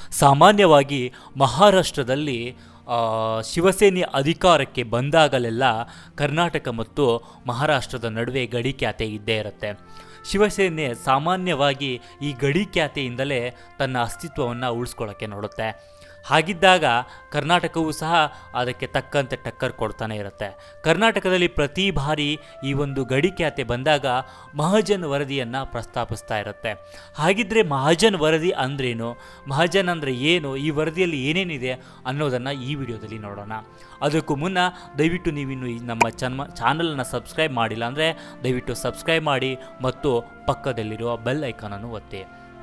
ಸಾಮಾನ್ಯವಾಗಿ ಮಹಾರಾಷ್ಟ್ರದಲ್ಲಿ ಆ, ಶಿವಸೇನೆ ಅಧಿಕಾರಕ್ಕೆ ಬಂದಾಗಲೆಲ್ಲ ಕರ್ನಾಟಕ ಮತ್ತು ಮಹಾರಾಷ್ಟ್ರದ ನಡುವೆ ಗಡಿ ಖ್ಯಾತೆ ಇದ್ದೇ ಇರುತ್ತೆ ಶಿವಸೇನೆ ಸಾಮಾನ್ಯವಾಗಿ ಈ ಗಡಿ ಖ್ಯಾತೆಯಿಂದಲೇ ತನ್ನ ಅಸ್ತಿತ್ವವನ್ನು ಉಳಿಸ್ಕೊಳ್ಳೋಕ್ಕೆ ನೋಡುತ್ತೆ ಹಾಗಿದ್ದಾಗ ಕರ್ನಾಟಕವೂ ಸಹ ಅದಕ್ಕೆ ತಕ್ಕಂತೆ ಟಕ್ಕರ್ ಕೊಡ್ತಾನೆ ಇರುತ್ತೆ ಕರ್ನಾಟಕದಲ್ಲಿ ಪ್ರತಿ ಬಾರಿ ಈ ಒಂದು ಗಡಿ ಖ್ಯಾತೆ ಬಂದಾಗ ಮಹಾಜನ್ ವರದಿಯನ್ನು ಪ್ರಸ್ತಾಪಿಸ್ತಾ ಇರುತ್ತೆ ಹಾಗಿದ್ರೆ ಮಹಾಜನ್ ವರದಿ ಅಂದ್ರೇನು ಮಹಾಜನ್ ಅಂದರೆ ಏನು ಈ ವರದಿಯಲ್ಲಿ ಏನೇನಿದೆ ಅನ್ನೋದನ್ನು ಈ ವಿಡಿಯೋದಲ್ಲಿ ನೋಡೋಣ ಅದಕ್ಕೂ ಮುನ್ನ ದಯವಿಟ್ಟು ನೀವಿನ್ನು ಈ ನಮ್ಮ ಚನ್ಮ ಚಾನಲನ್ನು ಸಬ್ಸ್ಕ್ರೈಬ್ ಮಾಡಿಲ್ಲ ಅಂದರೆ ದಯವಿಟ್ಟು ಸಬ್ಸ್ಕ್ರೈಬ್ ಮಾಡಿ ಮತ್ತು ಪಕ್ಕದಲ್ಲಿರುವ ಬೆಲ್ ಐಕಾನನ್ನು ಒತ್ತಿ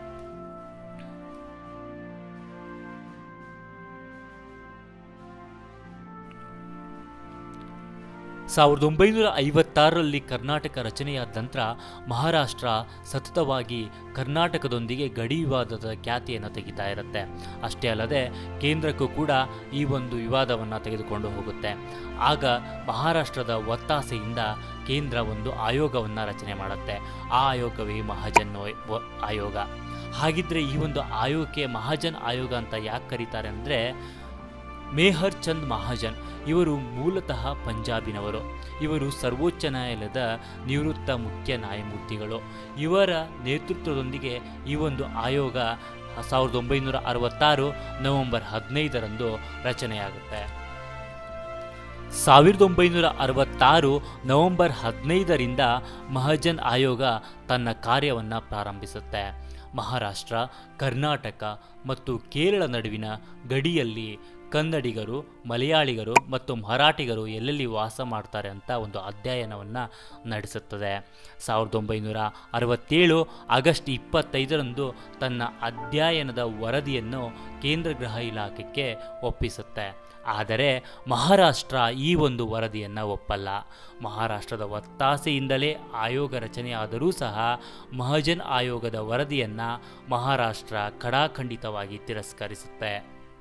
ಸಾವಿರದ ಒಂಬೈನೂರ ಐವತ್ತಾರರಲ್ಲಿ ಕರ್ನಾಟಕ ರಚನೆಯಾದ ನಂತರ ಮಹಾರಾಷ್ಟ್ರ ಸತತವಾಗಿ ಕರ್ನಾಟಕದೊಂದಿಗೆ ಗಡಿ ವಿವಾದದ ಖ್ಯಾತಿಯನ್ನು ತೆಗಿತಾ ಇರುತ್ತೆ ಅಷ್ಟೇ ಅಲ್ಲದೆ ಕೇಂದ್ರಕ್ಕೂ ಕೂಡ ಈ ಒಂದು ವಿವಾದವನ್ನು ತೆಗೆದುಕೊಂಡು ಹೋಗುತ್ತೆ ಆಗ ಮಹಾರಾಷ್ಟ್ರದ ಒತ್ತಾಸೆಯಿಂದ ಕೇಂದ್ರ ಒಂದು ಆಯೋಗವನ್ನು ರಚನೆ ಮಾಡುತ್ತೆ ಆ ಆಯೋಗವೇ ಮಹಾಜನ್ ವ- ಆಯೋಗ ಹಾಗಿದ್ರೆ ಈ ಒಂದು ಆಯೋಗಕ್ಕೆ ಮಹಾಜನ್ ಆಯೋಗ ಅಂತ ಯಾಕೆ ಕರೀತಾರೆ ಅಂದರೆ ಮೇಹರ್ ಚಂದ್ ಮಹಾಜನ್ ಇವರು ಮೂಲತಃ ಪಂಜಾಬಿನವರು ಇವರು ಸರ್ವೋಚ್ಚ ನ್ಯಾಯಾಲಯದ ನಿವೃತ್ತ ಮುಖ್ಯ ನ್ಯಾಯಮೂರ್ತಿಗಳು ಇವರ ನೇತೃತ್ವದೊಂದಿಗೆ ಈ ಒಂದು ಆಯೋಗ ಸಾವಿರದ ಒಂಬೈನೂರ ಅರವತ್ತಾರು ನವೆಂಬರ್ ಹದಿನೈದರಂದು ರಚನೆಯಾಗುತ್ತೆ ಸಾವಿರದ ಒಂಬೈನೂರ ಅರವತ್ತಾರು ನವೆಂಬರ್ ಹದಿನೈದರಿಂದ ಮಹಾಜನ್ ಆಯೋಗ ತನ್ನ ಕಾರ್ಯವನ್ನು ಪ್ರಾರಂಭಿಸುತ್ತೆ ಮಹಾರಾಷ್ಟ್ರ ಕರ್ನಾಟಕ ಮತ್ತು ಕೇರಳ ನಡುವಿನ ಗಡಿಯಲ್ಲಿ ಕನ್ನಡಿಗರು ಮಲಯಾಳಿಗರು ಮತ್ತು ಮರಾಠಿಗರು ಎಲ್ಲೆಲ್ಲಿ ವಾಸ ಮಾಡ್ತಾರೆ ಅಂತ ಒಂದು ಅಧ್ಯಯನವನ್ನು ನಡೆಸುತ್ತದೆ ಸಾವಿರದ ಒಂಬೈನೂರ ಅರವತ್ತೇಳು ಆಗಸ್ಟ್ ಇಪ್ಪತ್ತೈದರಂದು ತನ್ನ ಅಧ್ಯಯನದ ವರದಿಯನ್ನು ಕೇಂದ್ರ ಗೃಹ ಇಲಾಖೆಗೆ ಒಪ್ಪಿಸುತ್ತೆ ಆದರೆ ಮಹಾರಾಷ್ಟ್ರ ಈ ಒಂದು ವರದಿಯನ್ನು ಒಪ್ಪಲ್ಲ ಮಹಾರಾಷ್ಟ್ರದ ಒತ್ತಾಸೆಯಿಂದಲೇ ಆಯೋಗ ರಚನೆಯಾದರೂ ಸಹ ಮಹಾಜನ್ ಆಯೋಗದ ವರದಿಯನ್ನು ಮಹಾರಾಷ್ಟ್ರ ಕಡಾಖಂಡಿತವಾಗಿ ತಿರಸ್ಕರಿಸುತ್ತೆ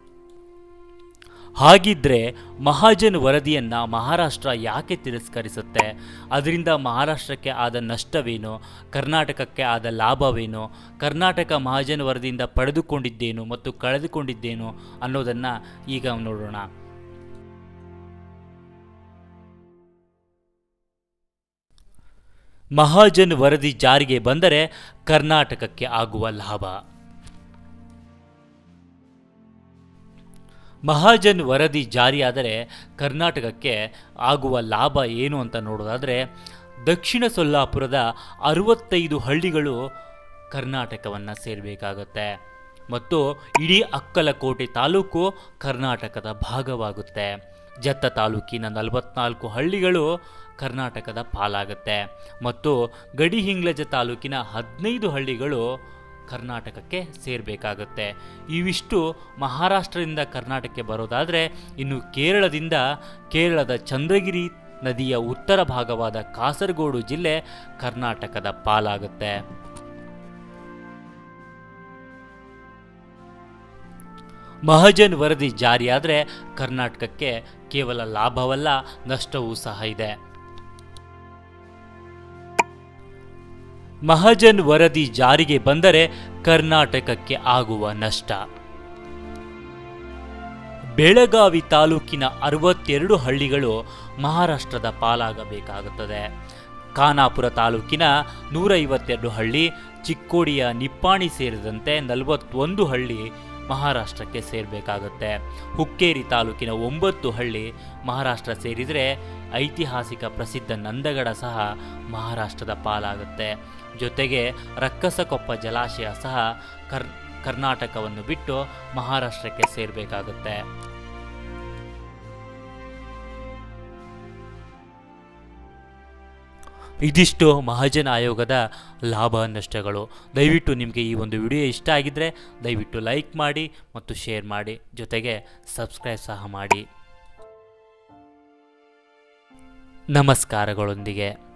ಹಾಗಿದ್ರೆ ಮಹಾಜನ್ ವರದಿಯನ್ನು ಮಹಾರಾಷ್ಟ್ರ ಯಾಕೆ ತಿರಸ್ಕರಿಸುತ್ತೆ ಅದರಿಂದ ಮಹಾರಾಷ್ಟ್ರಕ್ಕೆ ಆದ ನಷ್ಟವೇನು ಕರ್ನಾಟಕಕ್ಕೆ ಆದ ಲಾಭವೇನು ಕರ್ನಾಟಕ ಮಹಾಜನ್ ವರದಿಯಿಂದ ಪಡೆದುಕೊಂಡಿದ್ದೇನು ಮತ್ತು ಕಳೆದುಕೊಂಡಿದ್ದೇನು ಅನ್ನೋದನ್ನು ಈಗ ನೋಡೋಣ ಮಹಾಜನ್ ವರದಿ ಜಾರಿಗೆ ಬಂದರೆ ಕರ್ನಾಟಕಕ್ಕೆ ಆಗುವ ಲಾಭ ಮಹಾಜನ್ ವರದಿ ಜಾರಿಯಾದರೆ ಕರ್ನಾಟಕಕ್ಕೆ ಆಗುವ ಲಾಭ ಏನು ಅಂತ ನೋಡೋದಾದರೆ ದಕ್ಷಿಣ ಸೊಲ್ಲಾಪುರದ ಅರವತ್ತೈದು ಹಳ್ಳಿಗಳು ಕರ್ನಾಟಕವನ್ನು ಸೇರಬೇಕಾಗುತ್ತೆ ಮತ್ತು ಇಡೀ ಅಕ್ಕಲಕೋಟೆ ತಾಲೂಕು ಕರ್ನಾಟಕದ ಭಾಗವಾಗುತ್ತೆ ಜತ್ತ ತಾಲೂಕಿನ ನಲವತ್ನಾಲ್ಕು ಹಳ್ಳಿಗಳು ಕರ್ನಾಟಕದ ಪಾಲಾಗುತ್ತೆ ಮತ್ತು ಗಡಿಹಿಂಗ್ಲಜ ತಾಲೂಕಿನ ಹದಿನೈದು ಹಳ್ಳಿಗಳು ಕರ್ನಾಟಕಕ್ಕೆ ಸೇರಬೇಕಾಗುತ್ತೆ ಇವಿಷ್ಟು ಮಹಾರಾಷ್ಟ್ರದಿಂದ ಕರ್ನಾಟಕಕ್ಕೆ ಬರೋದಾದರೆ ಇನ್ನು ಕೇರಳದಿಂದ ಕೇರಳದ ಚಂದ್ರಗಿರಿ ನದಿಯ ಉತ್ತರ ಭಾಗವಾದ ಕಾಸರಗೋಡು ಜಿಲ್ಲೆ ಕರ್ನಾಟಕದ ಪಾಲಾಗುತ್ತೆ ಮಹಜನ್ ವರದಿ ಜಾರಿಯಾದರೆ ಕರ್ನಾಟಕಕ್ಕೆ ಕೇವಲ ಲಾಭವಲ್ಲ ನಷ್ಟವೂ ಸಹ ಇದೆ ಮಹಜನ್ ವರದಿ ಜಾರಿಗೆ ಬಂದರೆ ಕರ್ನಾಟಕಕ್ಕೆ ಆಗುವ ನಷ್ಟ ಬೆಳಗಾವಿ ತಾಲೂಕಿನ ಅರವತ್ತೆರಡು ಹಳ್ಳಿಗಳು ಮಹಾರಾಷ್ಟ್ರದ ಪಾಲಾಗಬೇಕಾಗುತ್ತದೆ ಖಾನಾಪುರ ತಾಲೂಕಿನ ನೂರೈವತ್ತೆರಡು ಹಳ್ಳಿ ಚಿಕ್ಕೋಡಿಯ ನಿಪ್ಪಾಣಿ ಸೇರಿದಂತೆ ನಲವತ್ತೊಂದು ಹಳ್ಳಿ ಮಹಾರಾಷ್ಟ್ರಕ್ಕೆ ಸೇರಬೇಕಾಗುತ್ತೆ ಹುಕ್ಕೇರಿ ತಾಲೂಕಿನ ಒಂಬತ್ತು ಹಳ್ಳಿ ಮಹಾರಾಷ್ಟ್ರ ಸೇರಿದರೆ ಐತಿಹಾಸಿಕ ಪ್ರಸಿದ್ಧ ನಂದಗಡ ಸಹ ಮಹಾರಾಷ್ಟ್ರದ ಪಾಲಾಗುತ್ತೆ ಜೊತೆಗೆ ರಕ್ಕಸಕೊಪ್ಪ ಜಲಾಶಯ ಸಹ ಕರ್ ಕರ್ನಾಟಕವನ್ನು ಬಿಟ್ಟು ಮಹಾರಾಷ್ಟ್ರಕ್ಕೆ ಸೇರಬೇಕಾಗುತ್ತೆ ಇದಿಷ್ಟು ಮಹಾಜನ್ ಆಯೋಗದ ಲಾಭ ನಷ್ಟಗಳು ದಯವಿಟ್ಟು ನಿಮಗೆ ಈ ಒಂದು ವಿಡಿಯೋ ಇಷ್ಟ ಆಗಿದ್ದರೆ ದಯವಿಟ್ಟು ಲೈಕ್ ಮಾಡಿ ಮತ್ತು ಶೇರ್ ಮಾಡಿ ಜೊತೆಗೆ ಸಬ್ಸ್ಕ್ರೈಬ್ ಸಹ ಮಾಡಿ ನಮಸ್ಕಾರಗಳೊಂದಿಗೆ